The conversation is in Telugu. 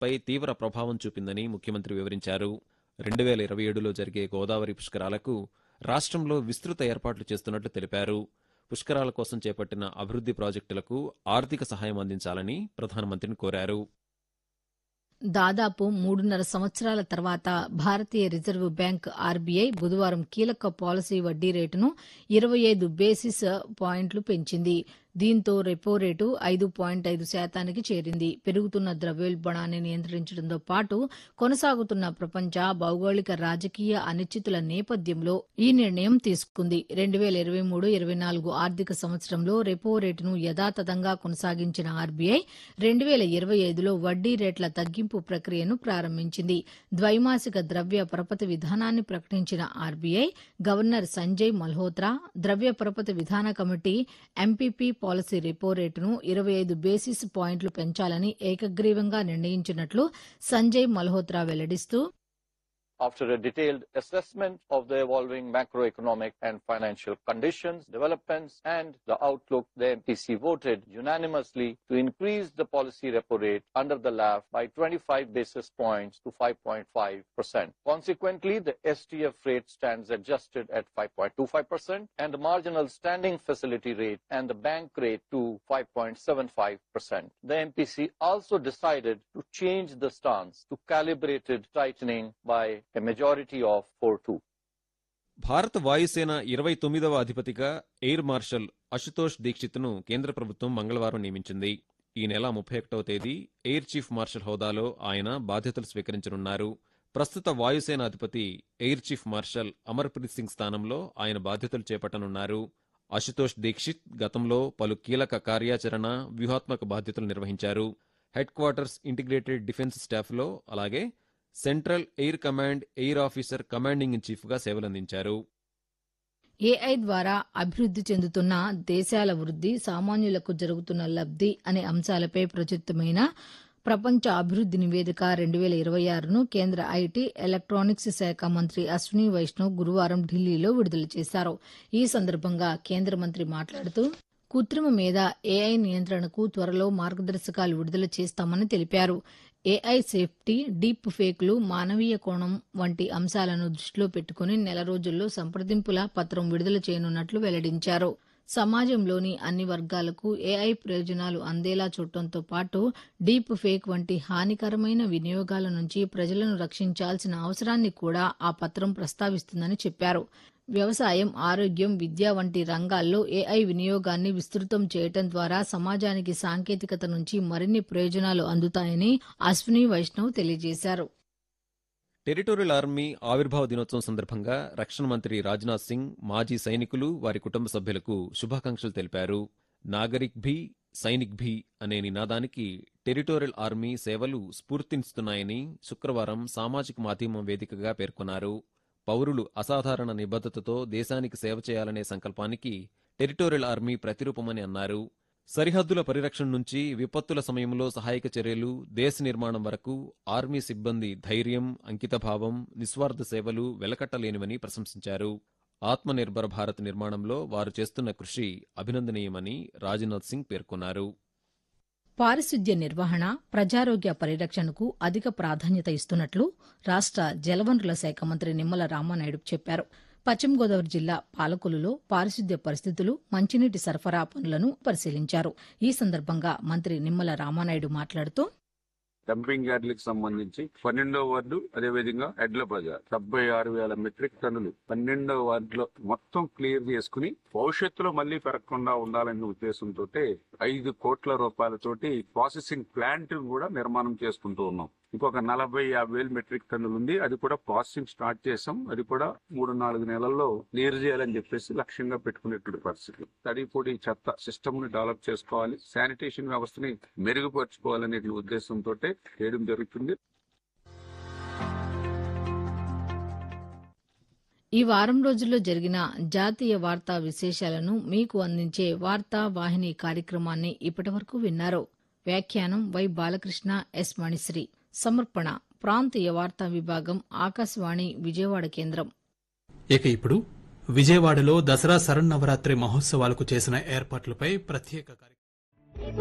పై తీవ్ర ప్రభావం చూపిందని ముఖ్యమంత్రి వివరించారు రెండు వేల ఇరవై ఏడులో జరిగే గోదావరి పుష్కరాలకు రాష్ట్రంలో విస్తృత ఏర్పాట్లు చేస్తున్నట్లు తెలిపారు పుష్కరాల కోసం చేపట్టిన అభివృద్ది ప్రాజెక్టులకు ఆర్థిక సహాయం అందించాలని ప్రధానమంత్రిని కోరారు దాదాపు మూడున్నర సంవత్సరాల తర్వాత భారతీయ రిజర్వ్ బ్యాంక్ ఆర్బీఐ బుధవారం కీలక పాలసీ వడ్డీ రేటును ఇరవై ఐదు బేసిస్ పాయింట్లు పెంచింది దీంతో రెపో రేటు ఐదు పాయింట్ ఐదు శాతానికి చేరింది పెరుగుతున్న ద్రవ్యోల్బణాన్ని నియంత్రించడంతో పాటు కొనసాగుతున్న ప్రపంచ భౌగోళిక రాజకీయ అనిశ్చితుల నేపథ్యంలో ఈ నిర్ణయం తీసుకుంది రెండు వేల ఇరవై మూడు ఇరవై నాలుగు ఆర్థిక సంవత్సరంలో రెపో రేటును యథాతథంగా కొనసాగించిన ఆర్బీఐ రెండు వేల ఇరవై ఐదులో వడ్డీ రేట్ల తగ్గింపు ప్రక్రియను ప్రారంభించింది ద్వైమాసిక ద్రవ్య పరపతి విధానాన్ని ప్రకటించిన ఆర్బీఐ గవర్నర్ సంజయ్ మల్హోత్రా ద్రవ్య పరపతి విధాన కమిటీ ఎంపీపీ పాలసీ రెపో రేటును ఇరవై ఐదు బేసిస్ పాయింట్లు పెంచాలని ఏకగ్రీవంగా నిర్ణయించినట్లు Sanjay Malhotra వెల్లడిస్తూ After a detailed assessment of the evolving macroeconomic and financial conditions, developments, and the outlook, the MPC voted unanimously to increase the policy repo rate under the LAF by 25 basis points to 5.5%. Consequently, the STF rate stands adjusted at 5.25% and the marginal standing facility rate and the bank rate to 5.75%. The MPC also decided to change the stance to calibrated tightening by a majority of 4-2. భారత వాయుసేన ఇరవై తొమ్మిదవ అధిపతిగా ఎయిర్ మార్షల్ అశుతోష్ దీక్షిత్ను కేంద్ర ప్రభుత్వం మంగళవారం నియమించింది ఈ నెల ముప్పై ఒకటవ తేదీ ఎయిర్ చీఫ్ మార్షల్ హోదాలో ఆయన బాధ్యతలు స్వీకరించనున్నారు ప్రస్తుత వాయుసేన అధిపతి Air Chief Marshal Amarpreet Singh స్థానంలో ఆయన బాధ్యతలు చేపట్టనున్నారు అశుతోష్ దీక్షిత్ గతంలో పలు కీలక కార్యాచరణ వ్యూహాత్మక బాధ్యతలు నిర్వహించారు హెడ్ క్వార్టర్స్ ఇంటిగ్రేటెడ్ డిఫెన్స్ స్టాఫ్లో అలాగే Central Air Command Air Officer Commanding in చీఫ్గా సేవలందించారు ఏఐ ద్వారా అభివృద్ది చెందుతున్న దేశాల వృద్ది సామాన్యులకు జరుగుతున్న లబ్ది అనే అంశాలపై ప్రచురితమైన ప్రపంచ అభివృద్ది నివేదిక రెండు వేల ఇరవై ఆరును కేంద్ర ఐటీ ఎలక్ట్రానిక్స్ శాఖ మంత్రి అశ్విని వైష్ణవ్ గురువారం ఢిల్లీలో విడుదల చేశారు ఈ సందర్భంగా కేంద్ర మంత్రి మాట్లాడుతూ కృత్రిమ మీద ఏఐ నియంత్రణకు త్వరలో మార్గదర్శకాలు విడుదల చేస్తామని తెలిపారు ఏఐ సేఫ్టీ డీప్ ఫేక్లు మానవీయ కోణం వంటి అంశాలను దృష్టిలో పెట్టుకుని నెల రోజుల్లో సంప్రదింపుల పత్రం విడుదల చేయనున్నట్లు వెల్లడించారు సమాజంలోని అన్ని వర్గాలకు ఏఐ ప్రయోజనాలు అందేలా చూడటంతో పాటు డీప్ ఫేక్ వంటి హానికరమైన వినియోగాల నుంచి ప్రజలను రక్షించాల్సిన అవసరాన్ని కూడా ఆ పత్రం ప్రస్తావిస్తుందని చెప్పారు వ్యవసాయం ఆరోగ్యం విద్య వంటి రంగాల్లో ఏఐ వినియోగాన్ని విస్తృతం చేయటం ద్వారా సమాజానికి సాంకేతికత నుంచి మరిన్ని ప్రయోజనాలు అందుతాయని అశ్విని వైష్ణవ్ తెలియజేశారు టెరిటోరియల్ ఆర్మీ ఆవిర్భావ దినోత్సవం సందర్భంగా రక్షణ మంత్రి రాజ్నాథ్ సింగ్ మాజీ సైనికులు వారి కుటుంబ సభ్యులకు శుభాకాంక్షలు తెలిపారు నాగరిక్ భీ సైనిక్ భీ అనే నినాదానికి టెరిటోరియల్ ఆర్మీ సేవలు స్ఫూర్తినిస్తున్నాయని శుక్రవారం సామాజిక మాధ్యమం వేదికగా పేర్కొన్నారు పౌరులు అసాధారణ నిబద్ధతతో దేశానికి సేవ చేయాలనే సంకల్పానికి టెరిటోరియల్ ఆర్మీ ప్రతిరూపమని అన్నారు సరిహద్దుల పరిరక్షణ నుంచి విపత్తుల సమయంలో సహాయక చర్యలు దేశ నిర్మాణం వరకు ఆర్మీ సిబ్బంది ధైర్యం అంకితభావం నిస్వార్థ సేవలు వెలకట్టలేనివని ప్రశంసించారు ఆత్మనిర్భర భారత్ నిర్మాణంలో వారు చేస్తున్న కృషి అభినందనీయమని రాజ్నాథ్ సింగ్ పేర్కొన్నారు పారిశుద్ధ్య నిర్వహణ ప్రజారోగ్య పరిరక్షణకు అధిక ప్రాధాన్యత ఇస్తున్నట్లు రాష్ట జలవనరుల శాఖ మంత్రి నిమ్మల రామానాయుడు చెప్పారు పశ్చిమ గోదావరి జిల్లా పాలకొలులో పారిశుద్ధ్య పరిస్థితులు మంచినీటి సరఫరా పనులను పరిశీలించారు ఈ సందర్భంగా మంత్రి నిమ్మల రామానాయుడు మాట్లాడుతూ డంపింగ్ యార్డ్లకు సంబంధించి పన్నెండో వార్డు అదేవిధంగా ఎడ్ల బజార్ డెబ్బై ఆరు వేల మెట్రిక్ టన్నులు పన్నెండో వార్డులో మొత్తం క్లియర్ చేసుకుని భవిష్యత్తులో మళ్ళీ పెరగకుండా ఉండాలనే ఉద్దేశంతో ఐదు కోట్ల రూపాయలతోటి ప్రాసెసింగ్ ప్లాంట్ కూడా నిర్మాణం చేసుకుంటూ ఉన్నాం ఇంకొక నలభై యాభై వేలు మెట్రిక్ టన్నులు ఉంది అది కూడా ప్రాసెసింగ్ స్టార్ట్ చేసాం అది కూడా మూడు నాలుగు నెలల్లో క్లియర్ చేయాలని చెప్పేసి లక్ష్యంగా పెట్టుకునేటువంటి పరిస్థితి తడి పొడి చెత్త సిస్టమ్ ని డెవలప్ చేసుకోవాలి శానిటేషన్ వ్యవస్థని మెరుగుపరుచుకోవాలనే ఉద్దేశంతో చేయడం జరుగుతుంది ఈ వారం రోజుల్లో జరిగిన జాతీయ వార్తా విశేషాలను మీకు అందించే వార్తా వాహిని కార్యక్రమాన్ని ఇప్పటివరకు విన్నారు వ్యాఖ్యానం వై బాలకృష్ణ ఎస్ మణిశ్రీ సమర్పణ ప్రాంతీయ వార్తా విభాగం ఆకాశవాణి విజయవాడ కేంద్రం ఇక ఇప్పుడు విజయవాడలో దసరా శరన్నవరాత్రి మహోత్సవాలకు చేసిన ఏర్పాట్లపై ప్రత్యేక కార్యక్రమం